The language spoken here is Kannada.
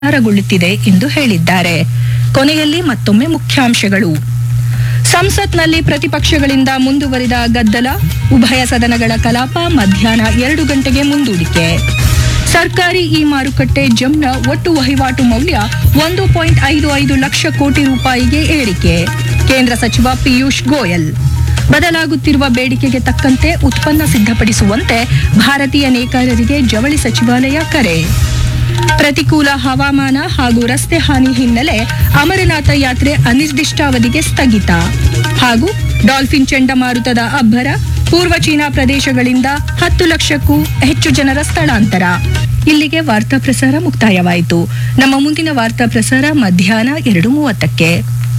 ವಿಸ್ತಾರಗೊಳ್ಳುತ್ತಿದೆ ಎಂದು ಹೇಳಿದ್ದಾರೆ ಕೊನೆಯಲ್ಲಿ ಮತ್ತೊಮ್ಮೆ ಮುಖ್ಯಾಂಶಗಳು ಸಂಸತ್ನಲ್ಲಿ ಪ್ರತಿಪಕ್ಷಗಳಿಂದ ಮುಂದುವರಿದ ಗದ್ದಲ ಉಭಯ ಸದನಗಳ ಕಲಾಪ ಮಧ್ಯಾಹ್ನ ಎರಡು ಗಂಟೆಗೆ ಮುಂದೂಡಿಕೆ ಸರ್ಕಾರಿ ಇ ಮಾರುಕಟ್ಟೆ ಜಮ್ನ ಒಟ್ಟು ವಹಿವಾಟು ಮೌಲ್ಯ ಒಂದು ಪಾಯಿಂಟ್ ಐದು ಐದು ಲಕ್ಷ ಕೋಟಿ ರೂಪಾಯಿಗೆ ಏರಿಕೆ ಕೇಂದ್ರ ಸಚಿವ ಪಿಯೂಷ್ ಗೋಯಲ್ ಬದಲಾಗುತ್ತಿರುವ ಬೇಡಿಕೆಗೆ ತಕ್ಕಂತೆ ಉತ್ಪನ್ನ ಸಿದ್ಧಪಡಿಸುವಂತೆ ಭಾರತೀಯ ನೇಕಾರರಿಗೆ ಜವಳಿ ಸಚಿವಾಲಯ ಕರೆ ಪ್ರತಿಕೂಲ ಹವಾಮಾನ ಹಾಗೂ ರಸ್ತೆ ಹಾನಿ ಹಿನ್ನೆಲೆ ಅಮರನಾಥ ಯಾತ್ರೆ ಅನಿರ್ದಿಷ್ಟಾವಧಿಗೆ ಸ್ಥಗಿತ ಹಾಗೂ ಡಾಲ್ಫಿನ್ ಚಂಡಮಾರುತದ ಅಬ್ಬರ ಪೂರ್ವ ಚೀನಾ ಪ್ರದೇಶಗಳಿಂದ ಹತ್ತು ಲಕ್ಷಕ್ಕೂ ಹೆಚ್ಚು ಜನರ ಸ್ಥಳಾಂತರ ಇಲ್ಲಿಗೆ ವಾರ್ತಾ ಪ್ರಸಾರ ಮುಕ್ತಾಯವಾಯಿತು ನಮ್ಮ ಮುಂದಿನ ವಾರ್ತಾ ಪ್ರಸಾರ ಮಧ್ಯಾಹ್ನ ಎರಡು ಮೂವತ್ತಕ್ಕೆ